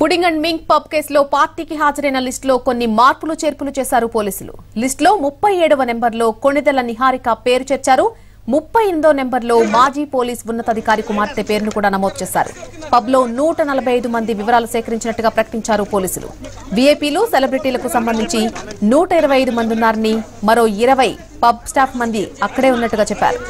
Pudding and Ming pub కేసులో పార్టీకి హాజరైన లిస్టులో కొన్ని మార్పులు చేర్పులు చేశారు పోలీసులు లిస్టులో ముప్పై ఏడవ నెంబర్లో కొణిదెల నిహారిక పేరు చేర్చారు ముప్పై ఎనిమిదో నెంబర్లో మాజీ పోలీస్ ఉన్నతాధికారి కుమార్తె పేరును కూడా నమోదు చేశారు పబ్ లో నూట నలభై ఐదు మంది వివరాలు సేకరించినట్టుగా ప్రకటించారు పోలీసులు వీఐపీలు సెలబ్రిటీలకు సంబంధించి నూట ఇరవై ఐదు మంది ఉన్నారని మరో ఇరవై పబ్ స్టాఫ్ మంది అక్కడే ఉన్నట్టుగా చెప్పారు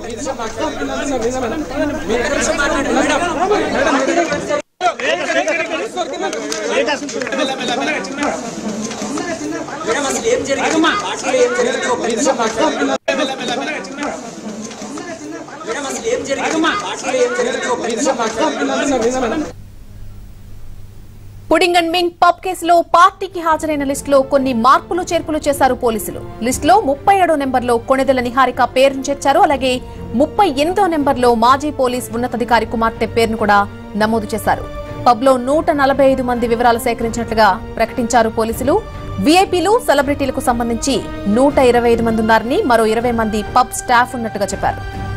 మేడం అసలు ఏం జరిగింది పార్టీలో ఏం జరిగింది ఒక నిమిషం మాట్లాడండి. మేడం అసలు ఏం జరిగింది పార్టీలో ఏం జరిగింది ఒక నిమిషం మాట్లాడండి. పుడింగ్ అండ్ మింగ్ పబ్ కేసులో పార్టీకి హాజరైన లిస్టులో కొన్ని మార్పులు చేర్పులు చేశారు పోలీసులు లిస్టులో ముప్పై ఏడో నెంబర్లో కొణిదెల నిహారిక పేరును చేర్చారు అలాగే ముప్పై ఎనిమిదో నెంబర్లో మాజీ పోలీస్ ఉన్నతాధికారి కుమార్తె పేరును కూడా నమోదు చేశారు పబ్ లో నూట నలభై ఐదు మంది వివరాలు సేకరించినట్లుగా ప్రకటించారు పోలీసులు వీఐపీలు సెలబ్రిటీలకు సంబంధించి నూట ఇరవై ఐదు మంది ఉన్నారని మరో ఇరవై మంది పబ్ స్టాఫ్ ఉన్నట్టుగా చెప్పారు